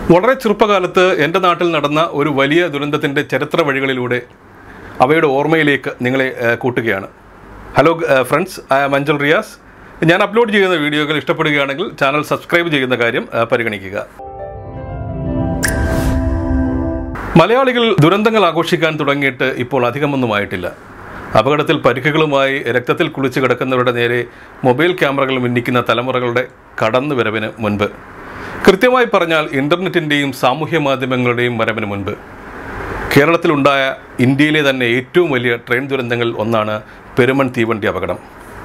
വളരെ ചെറുപ്പകാലത്ത് എൻ്റെ നാട്ടിൽ നടന്ന ഒരു വലിയ ദുരന്തത്തിൻ്റെ ചരിത്ര വഴികളിലൂടെ അവയുടെ ഓർമ്മയിലേക്ക് നിങ്ങളെ ഏഹ്, കൂട്ടുകയാണ് hello uh, friends I am Anchal Riyas ഞാൻ അപ്ലോഡ് ചെയ്യുന്ന വീഡിയോകൾ ഇഷ്ടപ്പെടുകയാണെങ്കിൽ ചാനൽ സബ്സ്ക്രൈബ് ചെയ്യുന്ന കാര്യം ഏഹ്, പരിഗണിക്കുക മലയാളികൾ ദുരന്തങ്ങൾ ആഘോഷിക്കാൻ തുടങ്ങിയിട്ട് ഇപ്പോൾ അധികമൊന്നുമായിട്ടില്ല അപകടത്തിൽ പരിക്കുകളുമായി രക്തത്തിൽ കുളിച്ച് കിടക്കുന്നവരുടെ നേരെ മൊബൈൽ ക്യാമറകൾ മിന്നിക്കുന്ന തലമുറകളുടെ കടന്നുവരവിന് മുൻപ് കൃത്യമായി പറഞ്ഞാൽ ഇൻ്റർനെറ്റിൻ്റെയും സാമൂഹ്യ മാധ്യമങ്ങളുടെയും വരവിന് മുൻപ് കേരളത്തിലുണ്ടായ ഇന്ത്യയിലെ തന്നെ ഏറ്റവും വലിയ ട്രെയിൻ ദുരന്തങ്ങളിൽ ഒന്നാണ് പെരുമൺ തീവണ്ടി അപകടം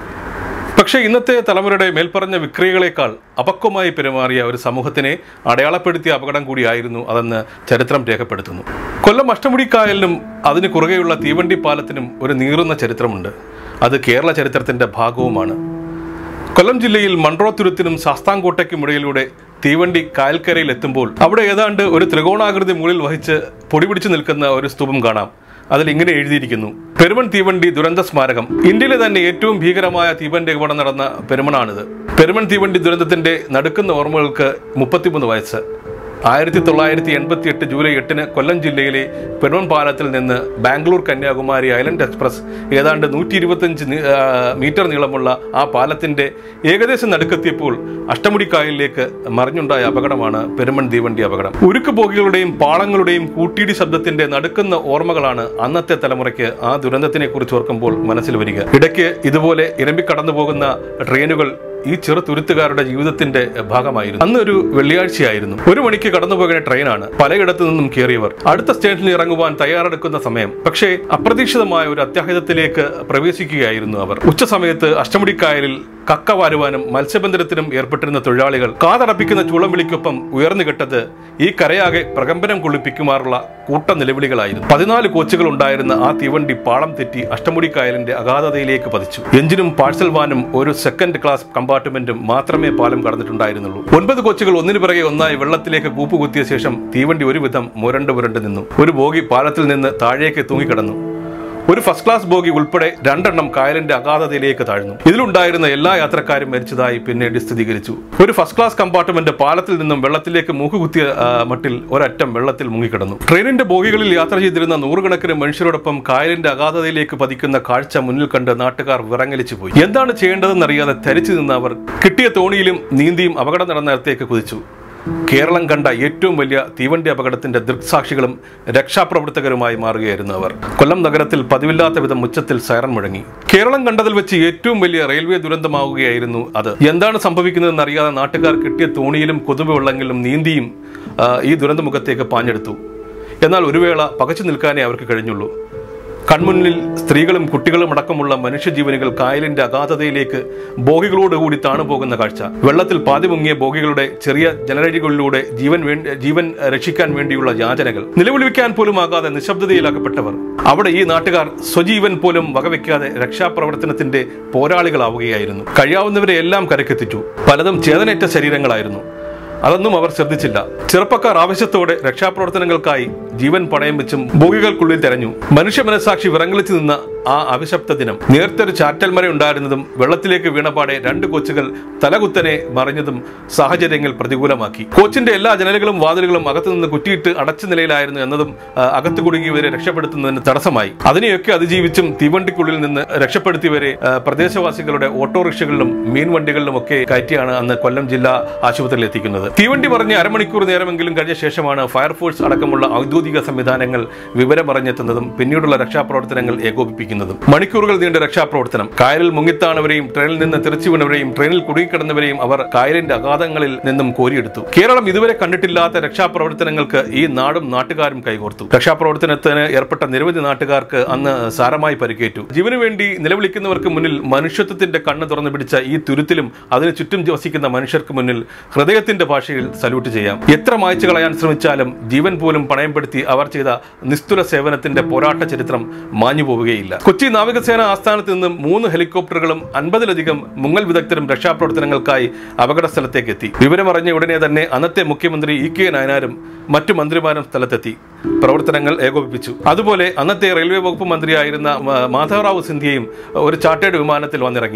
പക്ഷേ ഇന്നത്തെ തലമുറയുടെ മേൽപ്പറഞ്ഞ വിക്രിയകളെക്കാൾ അപക്വമായി പെരുമാറിയ ഒരു സമൂഹത്തിനെ അടയാളപ്പെടുത്തിയ അപകടം കൂടിയായിരുന്നു അതെന്ന് ചരിത്രം രേഖപ്പെടുത്തുന്നു കൊല്ലം അഷ്ടമുടിക്കായലിനും അതിന് കുറുകെയുള്ള തീവണ്ടി പാലത്തിനും ഒരു നീറുന്ന ചരിത്രമുണ്ട് അത് കേരള ചരിത്രത്തിന്റെ ഭാഗവുമാണ് കൊല്ലം ജില്ലയിൽ മൺട്രോ തുരുത്തിനും ശാസ്താംകോട്ടയ്ക്കും ഇടയിലൂടെ തീവണ്ടി കായൽക്കരയിൽ എത്തുമ്പോൾ അവിടെ ഏതാണ്ട് ഒരു ത്രികോണാകൃതി മുകളിൽ വഹിച്ച് പൊടിപിടിച്ചു നിൽക്കുന്ന ഒരു സ്തൂപം കാണാം അതിൽ ഇങ്ങനെ എഴുതിയിരിക്കുന്നു പെരുമൺ തീവണ്ടി ദുരന്ത സ്മാരകം ഇന്ത്യയിലെ തന്നെ ഏറ്റവും ഭീകരമായ തീവണ്ടി അപകടം നടന്ന പെരുമണാണിത് പെരുമൺ തീവണ്ടി ദുരന്തത്തിന്റെ നടുക്കുന്ന ഓർമ്മകൾക്ക് മുപ്പത്തിമൂന്ന് വയസ്സ് ആയിരത്തി തൊള്ളായിരത്തി എൺപത്തി എട്ട് ജൂലൈ എട്ടിന് കൊല്ലം ജില്ലയിലെ പെരുമൺ പാലത്തിൽ നിന്ന് ബാംഗ്ലൂർ കന്യാകുമാരി ഐലൻഡ് എക്സ്പ്രസ് ഏതാണ്ട് നൂറ്റി ഇരുപത്തഞ്ച് മീറ്റർ നീളമുള്ള ആ പാലത്തിന്റെ ഏകദേശം നടുക്കെത്തിയപ്പോൾ അഷ്ടമുടിക്കായലിലേക്ക് മറിഞ്ഞുണ്ടായ അപകടമാണ് പെരുമൺ തീവണ്ടി അപകടം ഉരുക്ക് ബോഗികളുടെയും പാളങ്ങളുടെയും കൂട്ടിയിടി ശബ്ദത്തിന്റെ നടുക്കുന്ന ഓർമ്മകളാണ് അന്നത്തെ തലമുറയ്ക്ക് ആ ദുരന്തത്തിനെ കുറിച്ച് ഓർക്കുമ്പോൾ മനസ്സിൽ വരിക ഇടയ്ക്ക് ഇതുപോലെ ഇരമ്പി കടന്നു പോകുന്ന ട്രെയിനുകൾ ഈ ചെറു തുരുത്തുകാരുടെ ജീവിതത്തിന്റെ ഭാഗമായിരുന്നു അന്ന് ഒരു വെള്ളിയാഴ്ചയായിരുന്നു ഒരു മണിക്ക് കടന്നു പോകുന്ന ട്രെയിനാണ് പലയിടത്തു നിന്നും കയറിയവർ അടുത്ത സ്റ്റേഷനിൽ ഇറങ്ങുവാൻ തയ്യാറെടുക്കുന്ന സമയം പക്ഷേ അപ്രതീക്ഷിതമായ ഒരു അത്യാഹിതത്തിലേക്ക് പ്രവേശിക്കുകയായിരുന്നു അവർ ഉച്ച സമയത്ത് അഷ്ടമുടിക്കായലിൽ കക്ക വാരുവാനും മത്സ്യബന്ധനത്തിനും ഏർപ്പെട്ടിരുന്ന തൊഴിലാളികൾ കാതടപ്പിക്കുന്ന ചൂളം വിളിക്കൊപ്പം ഉയർന്നു കെട്ടത് ഈ കരയാകെ പ്രകമ്പനം കൊള്ളിപ്പിക്കുമാറുള്ള കൂട്ട നിലവിളികളായിരുന്നു പതിനാല് കോച്ചുകൾ ഉണ്ടായിരുന്ന ആ തീവണ്ടി പാളം തെറ്റി അഷ്ടമുടിക്കായലിന്റെ അഗാധതയിലേക്ക് പതിച്ചു എഞ്ചിനും പാഴ്സൽ വാനും ഒരു സെക്കൻഡ് ക്ലാസ് കമ്പാർട്ട്മെന്റും മാത്രമേ പാലം കടന്നിട്ടുണ്ടായിരുന്നുള്ളൂ ഒൻപത് കോച്ചുകൾ ഒന്നിനു പിറകെ ഒന്നായി വെള്ളത്തിലേക്ക് കൂപ്പുകുത്തിയ ശേഷം തീവണ്ടി ഒരുവിധം മുരണ്ട് മുരണ്ട് നിന്നു ഒരു ബോഗി പാലത്തിൽ നിന്ന് താഴേക്ക് തൂങ്ങിക്കിടന്നു ഒരു ഫസ്റ്റ് ക്ലാസ് ബോഗി ഉൾപ്പെടെ രണ്ടെണ്ണം കായലിന്റെ അഗാധതയിലേക്ക് താഴ്ന്നു ഇതിലുണ്ടായിരുന്ന എല്ലാ യാത്രക്കാരും മരിച്ചതായി പിന്നീട് സ്ഥിരീകരിച്ചു ഒരു ഫസ്റ്റ് ക്ലാസ് കമ്പാർട്ട്മെന്റ് പാലത്തിൽ നിന്നും വെള്ളത്തിലേക്ക് മൂക്കുകുത്തിയ ആ, മട്ടിൽ ഒരറ്റം വെള്ളത്തിൽ മുങ്ങിക്കിടന്നു ട്രെയിനിന്റെ ബോഗികളിൽ യാത്ര ചെയ്തിരുന്ന നൂറുകണക്കിന് മനുഷ്യരോടൊപ്പം കായലിന്റെ അഗാധതയിലേക്ക് പതിക്കുന്ന കാഴ്ച മുന്നിൽ കണ്ട് നാട്ടുകാർ വിറങ്ങലിച്ചു പോയി എന്താണ് ചെയ്യേണ്ടതെന്നറിയാതെ ധരിച്ചു നിന്ന അവർ കിട്ടിയ തോണിയിലും നീന്തിയും അപകടം നടന്നിടത്തേക്ക് കുതിച്ചു കേരളം കണ്ട ഏറ്റവും വലിയ തീവണ്ടി അപകടത്തിന്റെ ദൃക്സാക്ഷികളും രക്ഷാപ്രവർത്തകരുമായി മാറുകയായിരുന്നു അവർ കൊല്ലം നഗരത്തിൽ പതിവില്ലാത്ത വിധം ഉച്ചത്തിൽ സൈറൻ മുഴങ്ങി കേരളം കണ്ടതിൽ വെച്ച് ഏറ്റവും വലിയ റെയിൽവേ ദുരന്തമാവുകയായിരുന്നു അത് എന്താണ് സംഭവിക്കുന്നതെന്ന് അറിയാതെ നാട്ടുകാർ കിട്ടിയ തോണിയിലും കൊതുമ്പ് വെള്ളങ്ങളിലും നീന്തിയും ആ, ഈ ദുരന്തമുഖത്തേക്ക് പാഞ്ഞെടുത്തു എന്നാൽ ഒരു വേള പകച്ചു നിൽക്കാനേ അവർക്ക് കഴിഞ്ഞുള്ളൂ കൺമുന്നിൽ സ്ത്രീകളും കുട്ടികളും അടക്കമുള്ള മനുഷ്യജീവനുകൾ കായലിന്റെ അഗാധതയിലേക്ക് ബോഗികളോടുകൂടി താണുപോകുന്ന കാഴ്ച വെള്ളത്തിൽ പാതി മുങ്ങിയ ബോഗികളുടെ ചെറിയ ജനലഴികളിലൂടെ ജീവൻ വേണ്ടി ജീവൻ രക്ഷിക്കാൻ വേണ്ടിയുള്ള യാചനകൾ നിലവിളിക്കാൻ പോലും ആകാതെ നിശബ്ദതയിലാക്കപ്പെട്ടവർ അവിടെ ഈ നാട്ടുകാർ സ്വജീവൻ പോലും വകവെക്കാതെ രക്ഷാപ്രവർത്തനത്തിന്റെ പോരാളികളാവുകയായിരുന്നു കഴിയാവുന്നവരെ എല്ലാം കരക്കെത്തിച്ചു പലതും ചേതനേറ്റ ശരീരങ്ങളായിരുന്നു അതൊന്നും അവർ ശ്രദ്ധിച്ചില്ല ചെറുപ്പക്കാർ ആവശ്യത്തോടെ രക്ഷാപ്രവർത്തനങ്ങൾക്കായി ജീവൻ പണയം വെച്ചും ബോഗികൾക്കുള്ളിൽ തെരഞ്ഞു മനുഷ്യ മനസാക്ഷി വിറങ്ങളിച്ചു നിന്ന ആ അഭിശപ്ത ദിനം നേരത്തെ ഒരു ചാറ്റൽ മഴ ഉണ്ടായിരുന്നതും വെള്ളത്തിലേക്ക് വീണപാടെ രണ്ട് കോച്ചുകൾ തലകുത്തനെ മറിഞ്ഞതും സാഹചര്യങ്ങൾ പ്രതികൂലമാക്കി കോച്ചിന്റെ എല്ലാ ജനലുകളും വാതിലുകളും അകത്തുനിന്ന് കുറ്റിയിട്ട് അടച്ച നിലയിലായിരുന്നു എന്നതും ആ, അകത്ത് കുടുങ്ങിയവരെ രക്ഷപ്പെടുത്തുന്നതിന് തടസ്സമായി അതിനെയൊക്കെ അതിജീവിച്ചും തീവണ്ടിക്കുള്ളിൽ നിന്ന് രക്ഷപ്പെടുത്തിയവരെ ആ, പ്രദേശവാസികളുടെ ഓട്ടോറിക്ഷകളിലും മീൻ വണ്ടികളിലും ഒക്കെ കയറ്റിയാണ് അന്ന് കൊല്ലം ജില്ലാ ആശുപത്രിയിൽ എത്തിക്കുന്നത് തീവണ്ടി പറഞ്ഞ് അരമണിക്കൂർ നേരമെങ്കിലും കഴിഞ്ഞ ശേഷമാണ് ഫയർഫോഴ്സ് അടക്കമുള്ള ഔദ്യോഗിക സംവിധാനങ്ങൾ വിവരമറിഞ്ഞെത്തുന്നതും പിന്നീടുള്ള രക്ഷാപ്രവർത്തനങ്ങൾ ഏകോപിപ്പിക്കുന്നതും മണിക്കൂറുകൾ നീണ്ട രക്ഷാപ്രവർത്തനം കായലിൽ മുങ്ങിത്താണവരെയും ട്രെയിനിൽ നിന്ന് തെറിച്ചു വീണവരെയും ട്രെയിനിൽ കുടുങ്ങിക്കിടന്നവരെയും അവർ കായലിന്റെ അഗാധങ്ങളിൽ നിന്നും കോരിയെടുത്തു കേരളം ഇതുവരെ കണ്ടിട്ടില്ലാത്ത രക്ഷാപ്രവർത്തനങ്ങൾക്ക് ഈ നാടും നാട്ടുകാരും കൈകോർത്തു രക്ഷാപ്രവർത്തനത്തിന് ഏർപ്പെട്ട നിരവധി നാട്ടുകാർക്ക് അന്ന് സാരമായി പരിക്കേറ്റു ജീവന് വേണ്ടി നിലവിളിക്കുന്നവർക്ക് മുന്നിൽ മനുഷ്യത്വത്തിന്റെ കണ്ണ് തുറന്നു പിടിച്ച ഈ തുരുത്തിലും അതിന് ചുറ്റും വസിക്കുന്ന മനുഷ്യർക്ക് മുന്നിൽ ഹൃദയത്തിന്റെ ഭാഷയിൽ സല്യൂട്ട് ചെയ്യാം എത്ര മായ്ച്ചു കളയാൻ ശ്രമിച്ചാലും ജീവൻ പോലും പണയപ്പെടുത്തി അവർ ചെയ്ത നിസ്തുല സേവനത്തിന്റെ പോരാട്ട ചരിത്രം മാഞ്ഞു പോവുകയില്ല കൊച്ചി നാവികസേന ആസ്ഥാനത്ത് നിന്നും മൂന്ന് ഹെലികോപ്റ്ററുകളും അൻപതിലധികം മുങ്ങൽ വിദഗ്ധരും രക്ഷാപ്രവർത്തനങ്ങൾക്കായി അപകട സ്ഥലത്തേക്ക് എത്തി വിവരമറിഞ്ഞ ഉടനെ തന്നെ അന്നത്തെ മുഖ്യമന്ത്രി ഇ കെ നായനാരും മറ്റു മന്ത്രിമാരും സ്ഥലത്തെത്തി പ്രവർത്തനങ്ങൾ ഏകോപിപ്പിച്ചു അതുപോലെ അന്നത്തെ റെയിൽവേ വകുപ്പ് മന്ത്രിയായിരുന്ന മ- മാധവറാവു സിന്ധ്യയും ഒരു ചാർട്ടേഡ് വിമാനത്തിൽ വന്നിറങ്ങി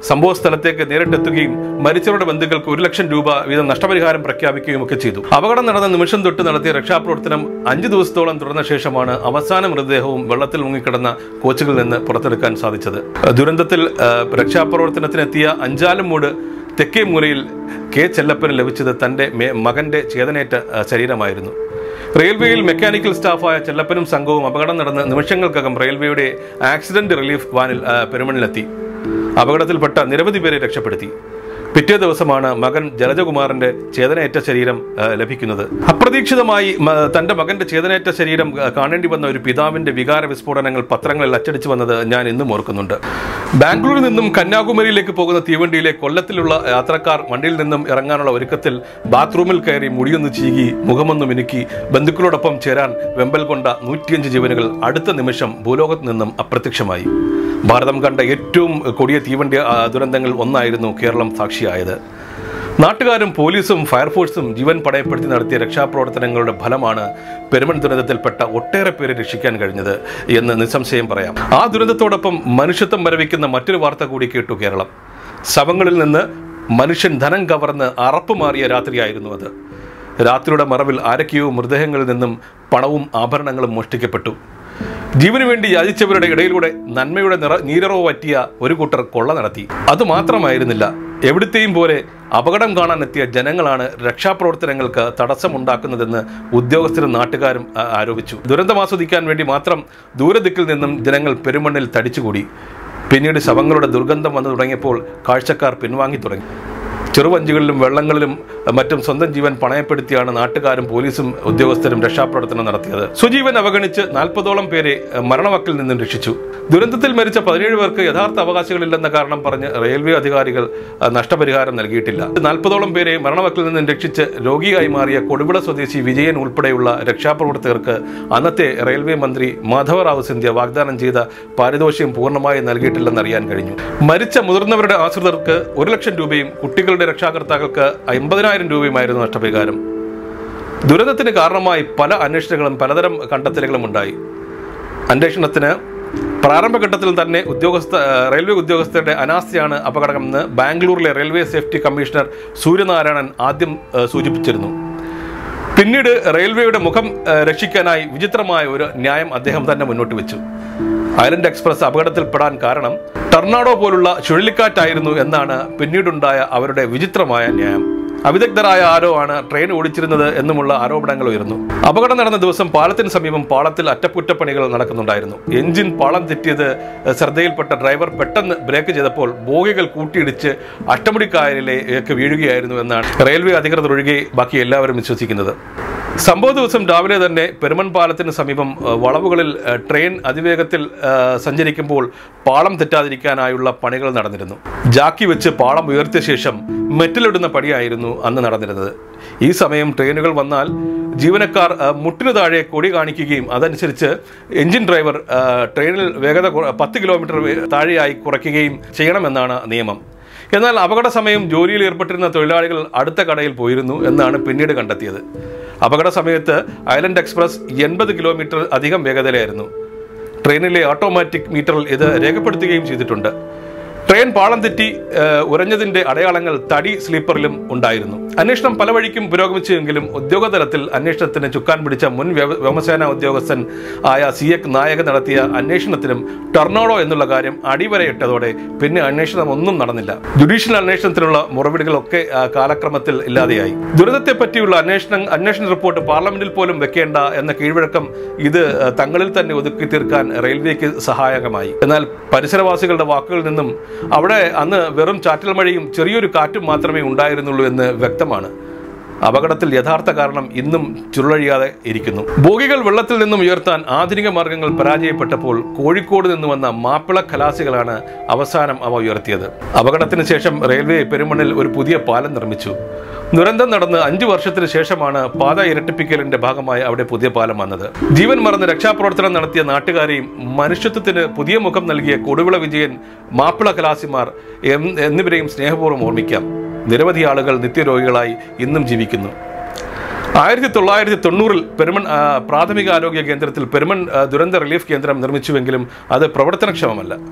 സംഭവ സ്ഥലത്തേക്ക് നേരിട്ടെത്തുകയും മരിച്ചവരുടെ ബന്ധുക്കൾക്ക് ഒരു ലക്ഷം രൂപ വീതം നഷ്ടപരിഹാരം പ്രഖ്യാപിക്കുകയും ഒക്കെ ചെയ്തു അപകടം നടന്ന നിമിഷം തൊട്ട് നടത്തിയ രക്ഷാപ്രവർത്തനം അഞ്ചു ദിവസത്തോളം തുടർന്ന ശേഷമാണ് അവസാന മൃതദേഹവും വെള്ളത്തിൽ മുങ്ങിക്കിടന്ന കോച്ചുകളിൽ നിന്ന് പുറത്തെടുക്കാൻ സാധിച്ചത് ദുരന്തത്തിൽ ആ, രക്ഷാപ്രവർത്തനത്തിനെത്തിയ അഞ്ചാലുമൂട് തെക്കേ മൂലയിൽ കെ ചെല്ലപ്പന് ലഭിച്ചത് തന്റെ മേ- മകന്റെ ചേതനേറ്റ ആ, ശരീരമായിരുന്നു റെയിൽവേയിൽ മെക്കാനിക്കൽ സ്റ്റാഫായ ചെല്ലപ്പനും സംഘവും അപകടം നടന്ന് നിമിഷങ്ങൾക്കകം റെയിൽവേയുടെ ആക്സിഡന്റ് റിലീഫ് വാനിൽ ആ, പെരുമണിലെത്തി അപകടത്തിൽപ്പെട്ട നിരവധി പേരെ രക്ഷപ്പെടുത്തി പിറ്റേ ദിവസമാണ് മകൻ ജലജകുമാറിന്റെ ചേതനയേറ്റ ശരീരം ആ, ലഭിക്കുന്നത് അപ്രതീക്ഷിതമായി മ- തന്റെ മകന്റെ ചേതനയേറ്റ ശരീരം ആ, കാണേണ്ടി വന്ന ഒരു പിതാവിന്റെ വികാര വിസ്ഫോടനങ്ങൾ പത്രങ്ങളിൽ അച്ചടിച്ചു വന്നത് ഞാൻ ഇന്നും ഓർക്കുന്നുണ്ട് ബാംഗ്ലൂരിൽ നിന്നും കന്യാകുമാരിയിലേക്ക് പോകുന്ന തീവണ്ടിയിലെ കൊല്ലത്തിലുള്ള യാത്രക്കാർ വണ്ടിയിൽ നിന്നും ഇറങ്ങാനുള്ള ഒരുക്കത്തിൽ ബാത്റൂമിൽ കയറി മുടിയൊന്ന് ചീകി മുഖമൊന്ന് മിനുക്കി ബന്ധുക്കളോടൊപ്പം ചേരാൻ വെമ്പൽ കൊണ്ട നൂറ്റിയഞ്ച് ജീവനുകൾ അടുത്ത നിമിഷം ഭൂലോകത്ത് നിന്നും അപ്രത്യക്ഷമായി ഭാരതം കണ്ട ഏറ്റവും കൊടിയ തീവണ്ടി ആ, ദുരന്തങ്ങൾ ഒന്നായിരുന്നു കേരളം സാക്ഷിയായത് നാട്ടുകാരും പോലീസും ഫയർഫോഴ്സും ജീവൻ പടയപ്പെടുത്തി നടത്തിയ രക്ഷാപ്രവർത്തനങ്ങളുടെ ഫലമാണ് പെരുമൺ ദുരന്തത്തിൽപ്പെട്ട ഒട്ടേറെ പേരെ രക്ഷിക്കാൻ കഴിഞ്ഞത് എന്ന് നിസ്സംശയം പറയാം ആ ദുരന്തത്തോടൊപ്പം മനുഷ്യത്വം വരവിക്കുന്ന മറ്റൊരു വാർത്ത കൂടി കേട്ടു കേരളം ശവങ്ങളിൽ നിന്ന് മനുഷ്യൻ ധനം കവർന്ന് അറപ്പുമാറിയ രാത്രിയായിരുന്നു അത് രാത്രിയുടെ മറവിൽ ആരൊക്കെയോ മൃതദേഹങ്ങളിൽ നിന്നും പണവും ആഭരണങ്ങളും മോഷ്ടിക്കപ്പെട്ടു ജീവന് വേണ്ടി യാചിച്ചവരുടെ ഇടയിലൂടെ നന്മയുടെ നിറ നീരറവ് പറ്റിയ ഒരു കൂട്ടർ കൊള്ള നടത്തി അതുമാത്രമായിരുന്നില്ല എവിടുത്തെയും പോലെ അപകടം കാണാനെത്തിയ ജനങ്ങളാണ് രക്ഷാപ്രവർത്തനങ്ങൾക്ക് തടസ്സമുണ്ടാക്കുന്നതെന്ന് ഉദ്യോഗസ്ഥരും നാട്ടുകാരും ആ, ആരോപിച്ചു ദുരന്തം ആസ്വദിക്കാൻ വേണ്ടി മാത്രം ദൂരദിക്കിൽ നിന്നും ജനങ്ങൾ പെരുമണ്ണിൽ തടിച്ചുകൂടി പിന്നീട് ശവങ്ങളുടെ ദുർഗന്ധം വന്നു തുടങ്ങിയപ്പോൾ കാഴ്ചക്കാർ പിൻവാങ്ങി തുടങ്ങി ചെറുവഞ്ചികളിലും വെള്ളങ്ങളിലും മറ്റും സ്വന്തം ജീവൻ പണയപ്പെടുത്തിയാണ് നാട്ടുകാരും പോലീസും ഉദ്യോഗസ്ഥരും രക്ഷാപ്രവർത്തനം നടത്തിയത് സുജീവൻ അവഗണിച്ച് നാൽപ്പതോളം പേരെ അഹ്, മരണവക്കിൽ നിന്നും രക്ഷിച്ചു ദുരന്തത്തിൽ മരിച്ച പതിനേഴ് പേർക്ക് യഥാർത്ഥ അവകാശികളില്ലെന്ന കാരണം പറഞ്ഞ് റെയിൽവേ അധികാരികൾ അഹ്, നഷ്ടപരിഹാരം നൽകിയിട്ടില്ല നാൽപ്പതോളം പേരെ മരണവക്കിൽ നിന്നും രക്ഷിച്ച് രോഗിയായി മാറിയ കൊടുവിള സ്വദേശി വിജയൻ ഉൾപ്പെടെയുള്ള രക്ഷാപ്രവർത്തകർക്ക് അന്നത്തെ റെയിൽവേ മന്ത്രി മാധവറാവു സിന്ധ്യ വാഗ്ദാനം ചെയ്ത പാരിതോഷികം പൂർണ്ണമായി നൽകിയിട്ടില്ലെന്ന് അറിയാൻ കഴിഞ്ഞു മരിച്ച മുതിർന്നവരുടെ ആശ്രിതർക്ക് ഒരു ലക്ഷം രൂപയും കുട്ടികളുടെ രക്ഷാകർത്താക്കൾക്ക് അമ്പതിനായിരം രൂപയുമായിരുന്നു നഷ്ടപരിഹാരം ദുരന്തത്തിന് കാരണമായി പല അന്വേഷണങ്ങളും പലതരം കണ്ടെത്തലുകളും ഉണ്ടായി അന്വേഷണത്തിന് പ്രാരംഭഘട്ടത്തിൽ തന്നെ ഉദ്യോഗസ്ഥ ഏഹ് റെയിൽവേ ഉദ്യോഗസ്ഥരുടെ അനാസ്ഥയാണ് അപകടമെന്ന് ബാംഗ്ലൂരിലെ റെയിൽവേ സേഫ്റ്റി കമ്മീഷണർ സൂര്യനാരായണൻ ആദ്യം ഏഹ് സൂചിപ്പിച്ചിരുന്നു പിന്നീട് റെയിൽവേയുടെ മുഖം ഏഹ് രക്ഷിക്കാനായി വിചിത്രമായ ഒരു ന്യായം അദ്ദേഹം തന്നെ മുന്നോട്ട് വെച്ചു ഐലൻഡ് എക്സ്പ്രസ് അപകടത്തിൽപ്പെടാൻ കാരണം ടർണാഡോ പോലുള്ള ചുഴലിക്കാറ്റായിരുന്നു എന്നാണ് പിന്നീടുണ്ടായ അവരുടെ വിചിത്രമായ ന്യായം അവിദഗ്ധരായ ആരോ ആണ് ട്രെയിൻ ഓടിച്ചിരുന്നത് എന്നുമുള്ള ആരോപണങ്ങൾ ഉയർന്നു അപകടം നടന്ന ദിവസം പാലത്തിന് സമീപം പാളത്തിൽ അറ്റകുറ്റപ്പണികൾ നടക്കുന്നുണ്ടായിരുന്നു എഞ്ചിൻ പാളം തെറ്റിയത് ഏഹ് ശ്രദ്ധയിൽപ്പെട്ട ഡ്രൈവർ പെട്ടെന്ന് ബ്രേക്ക് ചെയ്തപ്പോൾ ബോഗികൾ കൂട്ടിയിടിച്ച് അട്ടമുടിക്കായലിലേക്ക് വീഴുകയായിരുന്നു എന്നാണ് റെയിൽവേ അധികൃതർ ഒഴികെ ബാക്കി എല്ലാവരും വിശ്വസിക്കുന്നത് സംഭവ ദിവസം രാവിലെ തന്നെ പെരുമൺ പാലത്തിന് സമീപം ഏഹ്, വളവുകളിൽ ഏഹ്, ട്രെയിൻ അതിവേഗത്തിൽ ഏഹ്, സഞ്ചരിക്കുമ്പോൾ പാളം തെറ്റാതിരിക്കാനായുള്ള പണികൾ നടന്നിരുന്നു ജാക്കി വെച്ച് പാളം ഉയർത്തിയ ശേഷം മെറ്റലിടുന്ന പണിയായിരുന്നു അന്ന് നടന്നിരുന്നത് ഈ സമയം ട്രെയിനുകൾ വന്നാൽ ജീവനക്കാർ ഏഹ്, മുട്ടിനു താഴെ കൊടി കാണിക്കുകയും അതനുസരിച്ച് എഞ്ചിൻ ഡ്രൈവർ ഏഹ്, ട്രെയിനിൽ വേഗത കുറ- പത്ത് കിലോമീറ്റർ വേ- താഴെയായി കുറയ്ക്കുകയും ചെയ്യണമെന്നാണ് നിയമം എന്നാൽ അപകട സമയം ജോലിയിൽ ഏർപ്പെട്ടിരുന്ന തൊഴിലാളികൾ അടുത്ത കടയിൽ പോയിരുന്നു എന്നാണ് പിന്നീട് കണ്ടെത്തിയത് അപകട സമയത്ത് ഐലൻഡ് എക്സ്പ്രസ് എൺപത് കിലോമീറ്റർ അധികം വേഗതയിലായിരുന്നു ട്രെയിനിലെ ഓട്ടോമാറ്റിക് മീറ്ററിൽ ഇത് രേഖപ്പെടുത്തുകയും ചെയ്തിട്ടുണ്ട് ട്രെയിൻ പാളം തെറ്റി ഏഹ്, ഉരഞ്ഞതിന്റെ അടയാളങ്ങൾ തടി സ്ലീപ്പറിലും ഉണ്ടായിരുന്നു അന്വേഷണം പല വഴിക്കും പുരോഗമിച്ചെങ്കിലും ഉദ്യോഗതലത്തിൽ അന്വേഷണത്തിന് ചുക്കാൻ പിടിച്ച മുൻ വ്യോമ- വ്യോമസേനാ ഉദ്യോഗസ്ഥൻ ആയ സി എക് നായക് നടത്തിയ അന്വേഷണത്തിനും ടർണോഡോ എന്നുള്ള കാര്യം അടിവരയിട്ടതോടെ പിന്നെ അന്വേഷണം ഒന്നും നടന്നില്ല ജുഡീഷ്യൽ അന്വേഷണത്തിനുള്ള മുറവിടികളൊക്കെ ആ, കാലക്രമത്തിൽ ഇല്ലാതെയായി ദുരന്തത്തെ പറ്റിയുള്ള അന്വേഷണം അന്വേഷണ റിപ്പോർട്ട് പാർലമെന്റിൽ പോലും വെക്കേണ്ട എന്ന കീഴ്വഴക്കം ഇത് ആ, തങ്ങളിൽ തന്നെ ഒതുക്കി തീർക്കാൻ റെയിൽവേക്ക് സഹായകമായി എന്നാൽ പരിസരവാസികളുടെ വാക്കുകളിൽ നിന്നും അവിടെ അന്ന് വെറും ചാറ്റൽ മഴയും ചെറിയൊരു കാറ്റും മാത്രമേ ഉണ്ടായിരുന്നുള്ളൂ എന്ന് വ്യക്തമാണ് അപകടത്തിൽ യഥാർത്ഥ കാരണം ഇന്നും ചുരുളഴിയാതെ ഇരിക്കുന്നു ബോഗികൾ വെള്ളത്തിൽ നിന്നും ഉയർത്താൻ ആധുനിക മാർഗങ്ങൾ പരാജയപ്പെട്ടപ്പോൾ കോഴിക്കോട് നിന്ന് വന്ന മാപ്പിള ഖലാസികളാണ് അവസാനം അവ ഉയർത്തിയത് അപകടത്തിന് ശേഷം റെയിൽവേ പെരുമണ്ണിൽ ഒരു പുതിയ പാലം നിർമ്മിച്ചു ദുരന്തം നടന്ന് അഞ്ചു വർഷത്തിന് ശേഷമാണ് പാത ഇരട്ടിപ്പിക്കലിന്റെ ഭാഗമായി അവിടെ പുതിയ പാലം വന്നത് ജീവൻ മറന്ന് രക്ഷാപ്രവർത്തനം നടത്തിയ നാട്ടുകാരെയും മനുഷ്യത്വത്തിന് പുതിയ മുഖം നൽകിയ കൊടുവിള വിജയൻ മാപ്പിള കലാസിമാർ എം- എന്നിവരെയും സ്നേഹപൂർവ്വം ഓർമ്മിക്കാം നിരവധി ആളുകൾ നിത്യരോഗികളായി ഇന്നും ജീവിക്കുന്നു ആയിരത്തി തൊള്ളായിരത്തി തൊണ്ണൂറിൽ പെരുമൺ ആ, പ്രാഥമിക ആരോഗ്യ കേന്ദ്രത്തിൽ പെരുമൺ ആ, ദുരന്ത റിലീഫ് കേന്ദ്രം നിർമ്മിച്ചുവെങ്കിലും അത് പ്രവർത്തനക്ഷമമല്ല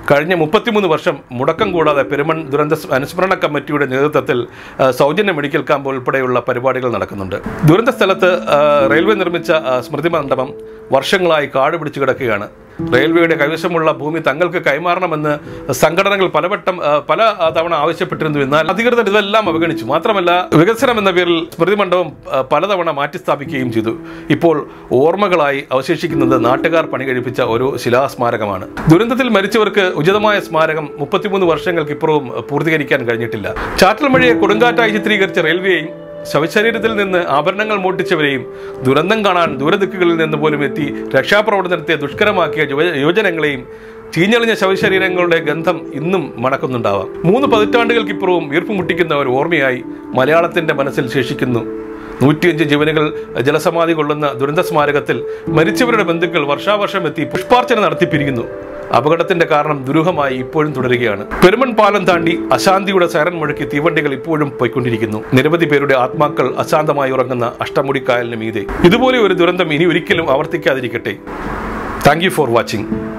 കഴിഞ്ഞ മുപ്പത്തിമൂന്ന് വർഷം മുടക്കം കൂടാതെ പെരുമൺ ദുരന്ത സ് അനുസ്മരണ കമ്മിറ്റിയുടെ നേതൃത്വത്തിൽ ആ, സൗജന്യ മെഡിക്കൽ ക്യാമ്പ് ഉൾപ്പെടെയുള്ള പരിപാടികൾ നടക്കുന്നുണ്ട് ദുരന്ത സ്ഥലത്ത് ആ, റെയിൽവേ നിർമ്മിച്ച ആ, സ്മൃതി മണ്ഡപം വർഷങ്ങളായി കാട് പിടിച്ചു കിടക്കുകയാണ് റെയിൽവേയുടെ കൈവശമുള്ള ഭൂമി തങ്ങൾക്ക് കൈമാറണമെന്ന് സംഘടനകൾ പലവട്ടം ആ, പല ആ, തവണ ആവശ്യപ്പെട്ടിരുന്നു എന്നാൽ അധികൃതർ ഇതെല്ലാം അവഗണിച്ചു മാത്രമല്ല വികസനം എന്ന പേരിൽ സ്മൃതി മണ്ഡപം ആ, പലതവണ മാറ്റി സ്ഥാപിക്കുകയും ചെയ്തു ഇപ്പോൾ ഓർമ്മകളായി അവശേഷിക്കുന്നത് നാട്ടുകാർ പണി കഴിപ്പിച്ച ഒരു ശിലാസ്മാരകമാണ് ദുരന്തത്തിൽ മരിച്ചവർക്ക് ഉചിതമായ സ്മാരകം മുപ്പത്തിമൂന്ന് വർഷങ്ങൾക്കിപ്പുറവും പൂർത്തീകരിക്കാൻ കഴിഞ്ഞിട്ടില്ല ചാറ്റൽ മഴയെ കൊടുങ്കാറ്റായി ചിത്രീകരിച്ച റെയിൽവേയും ശവശരീരത്തിൽ നിന്ന് ആഭരണങ്ങൾ മോട്ടിച്ചവരെയും ദുരന്തം കാണാൻ ദൂരദിക്കുകളിൽ നിന്ന് പോലും എത്തി രക്ഷാപ്രവർത്തനത്തെ ദുഷ്കരമാക്കിയ യുവ- യുവജനങ്ങളെയും ചീഞ്ഞളിഞ്ഞ ശവശരീരങ്ങളുടെ ഗന്ധം ഇന്നും മണക്കുന്നുണ്ടാവാം മൂന്ന് പതിറ്റാണ്ടുകൾക്കിപ്പുറവും വീർപ്പുമുട്ടിക്കുന്ന ഒരു ഓർമ്മയായി മലയാളത്തിന്റെ മനസ്സിൽ ശേഷിക്കുന്നു നൂറ്റിയഞ്ച് ജീവനുകൾ ജലസമാധി കൊള്ളുന്ന ദുരന്ത സ്മാരകത്തിൽ മരിച്ചവരുടെ ബന്ധുക്കൾ വർഷാവർഷം എത്തി പുഷ്പാർച്ചന നടത്തി പിരിയുന്നു അപകടത്തിന്റെ കാരണം ദുരൂഹമായി ഇപ്പോഴും തുടരുകയാണ് പെരുമൺ പാലം താണ്ടി അശാന്തിയുടെ സൈറൻ മുഴക്കി തീവണ്ടികൾ ഇപ്പോഴും പോയിക്കൊണ്ടിരിക്കുന്നു നിരവധി പേരുടെ ആത്മാക്കൾ അശാന്തമായി ഉറങ്ങുന്ന അഷ്ടമുടിക്കായലിന് മീതെ ഇതുപോലെ ഒരു ദുരന്തം ഇനി ഒരിക്കലും ആവർത്തിക്കാതിരിക്കട്ടെ താങ്ക് യു ഫോർ വാച്ചിങ്